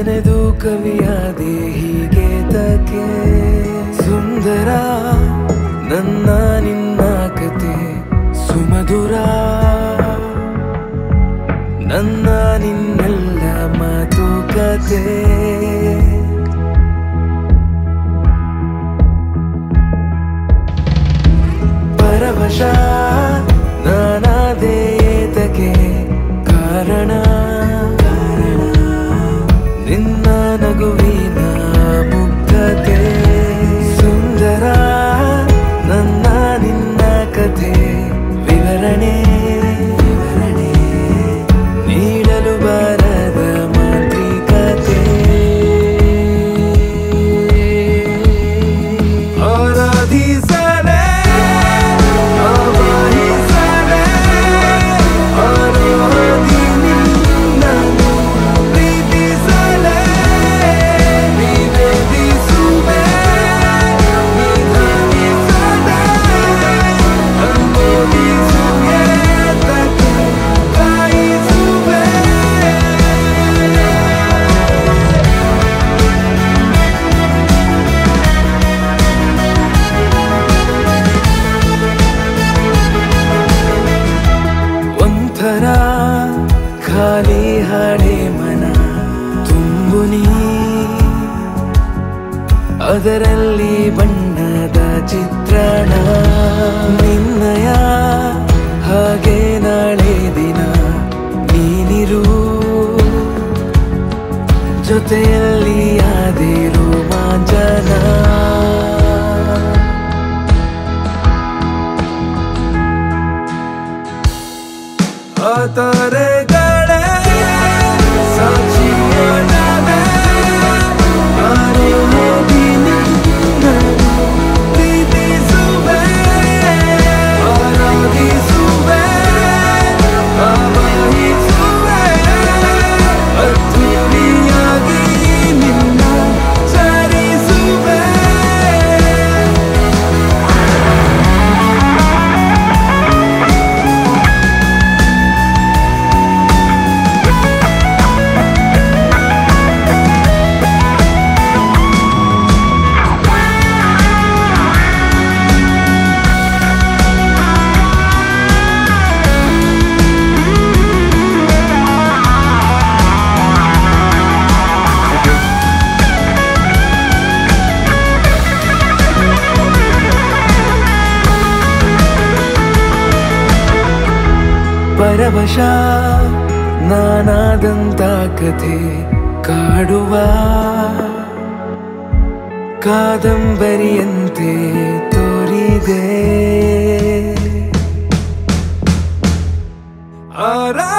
ನೆನೆದು ಕವಿಯಾದೆ ಹೀಗೆ ತಕೆ ಸುಂದರ ನನ್ನ ನಿನ್ನ ಕತೆ ಸುಮಧುರ ನನ್ನ ನಿನ್ನೆಲ್ಲ ಮಾತುಕತೆ ಪರವಶ ನಾನಾದೆ ಏತಕ್ಕೆ ಕಾರಣ ನಿನ್ನ ನಗುವಿನ ಮುಗ್ಧತೆ ಸುಂದರ ನನ್ನ ನಿನ್ನ ಕಥೆ ವಿವರಣೆ ವಿವರಣೆ ನೀಡಲು ಬಾರದ ಮಾಂತ್ರಿಕತೆ ಆರಾಧಿಸಲೇ ಆವಾಹಿಸಲೇ ಆರಾಧಿ ನಿನ್ನನ್ನು ಪ್ರೀತಿಸಲೇ ನಿವೇದಿಸುವೆ ನಿಧಾನಿಸಲೇ ಅನುಭವಿಸುವೆ ತಕ್ಕೆ ಕಾಯಿಸುವೆ ಒಂಥರ ಖಾಲಿ ಹಳೆ ಮನ ತುಂಬು ನೀ ಅದರಲ್ಲಿ ಬಣ್ಣದ ಚಿತ್ರಣ ನಿನ್ನಯ ಹಾಗೆ ನಾಳೆ ದಿನ ನೀನಿರು ಜೊತೆಯಲ್ಲಿ ಆದಿರು ಮಾಂಜನ ಆತರೆಗಳೇ ಸಾಕ್ಷಿಯಾದವೆ ಆರೋಗಿ ನಿನ್ನನ್ನು ಪ್ರೀತಿಸುವೆ ಆರಾಧಿಸುವೆ ಆವಾಹಿಸುವೆ ಅದ್ಭುತಿಯಾಗಿ ನಿನ್ನ ಚರಿಸುವೆ ಪರವಶ ನಾನಾದಂತ ಕಥೆ ಕಾಡುವ ಕಾದಂಬರಿಯಂತೆ ತೋರಿದೆ ಆರಾ